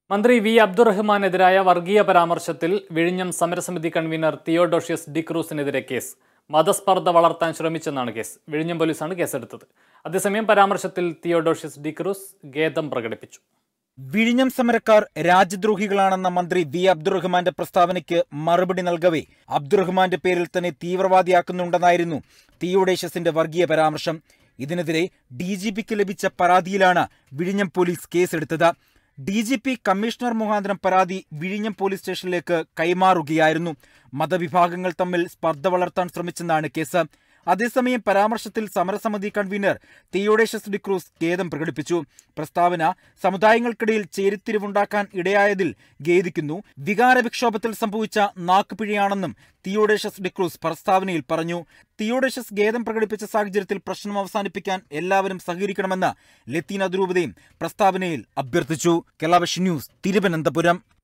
മന്ത്രി വി അബ്ദുറഹ്മാനെതിരായ വർഗീയ പരാമർശത്തിൽ വിഴിഞ്ഞം സമരസമിതി കൺവീനർ തിയോഡോഷ്യസ് ഡിക്രൂസിനെതിരെ കേസ് മതസ്പർദ്ധ വളർത്താൻ ശ്രമിച്ചെന്നാണ് കേസ് വിഴിഞ്ഞം പോലീസാണ് കേസെടുത്തത് അതേസമയം പരാമർശത്തിൽ തിയോഡോഷ്യസ് ഡിക്രൂസ് ഖേദം പ്രകടിപ്പിച്ചു വിഴിഞ്ഞം സമരക്കാർ രാജ്യദ്രോഹികളാണെന്ന മന്ത്രി വി അബ്ദുറഹ്മാന്റെ പ്രസ്താവനയ്ക്ക് മറുപടി നൽകവേ അബ്ദുറഹ്മാന്റെ പേരിൽ തന്നെ തീവ്രവാദിയാക്കുന്നുണ്ടെന്നായിരുന്നു തിയോഡേഷ്യസിന്റെ വർഗീയ പരാമർശം ഇതിനെതിരെ ഡി ജി പിക്ക് ലഭിച്ച പരാതിയിലാണ് വിഴിഞ്ഞം പോലീസ് കേസെടുത്തത് ഡി ജി പി കമ്മീഷണർ മുഖാന്തരം പരാതി വിഴിഞ്ഞം പോലീസ് സ്റ്റേഷനിലേക്ക് കൈമാറുകയായിരുന്നു മതവിഭാഗങ്ങൾ തമ്മിൽ സ്പർദ്ധ വളർത്താൻ ശ്രമിച്ചെന്നാണ് കേസ് അതേസമയം പരാമർശത്തിൽ സമരസമിതി കൺവീനർ തിയോഡേഷ്യസ് ഡിക്രൂസ് ഖേദം പ്രകടിപ്പിച്ചു പ്രസ്താവന സമുദായങ്ങൾക്കിടയിൽ ചേരിത്തിരിവുണ്ടാക്കാൻ ഇടയായതിൽ ഖേദിക്കുന്നു വികാരവിക്ഷോഭത്തിൽ സംഭവിച്ച നാക്കുപിഴയാണെന്നും തിയോഡേഷ്യസ് ഡിക്രൂസ് പ്രസ്താവനയിൽ പറഞ്ഞു തിയോഡേഷ്യസ് ഖേദം പ്രകടിപ്പിച്ച സാഹചര്യത്തിൽ പ്രശ്നം അവസാനിപ്പിക്കാൻ എല്ലാവരും സഹകരിക്കണമെന്ന് ലത്തീൻ അതിരൂപതയും പ്രസ്താവനയിൽ അഭ്യർത്ഥിച്ചു കേരള വിഷൻ ന്യൂസ് തിരുവനന്തപുരം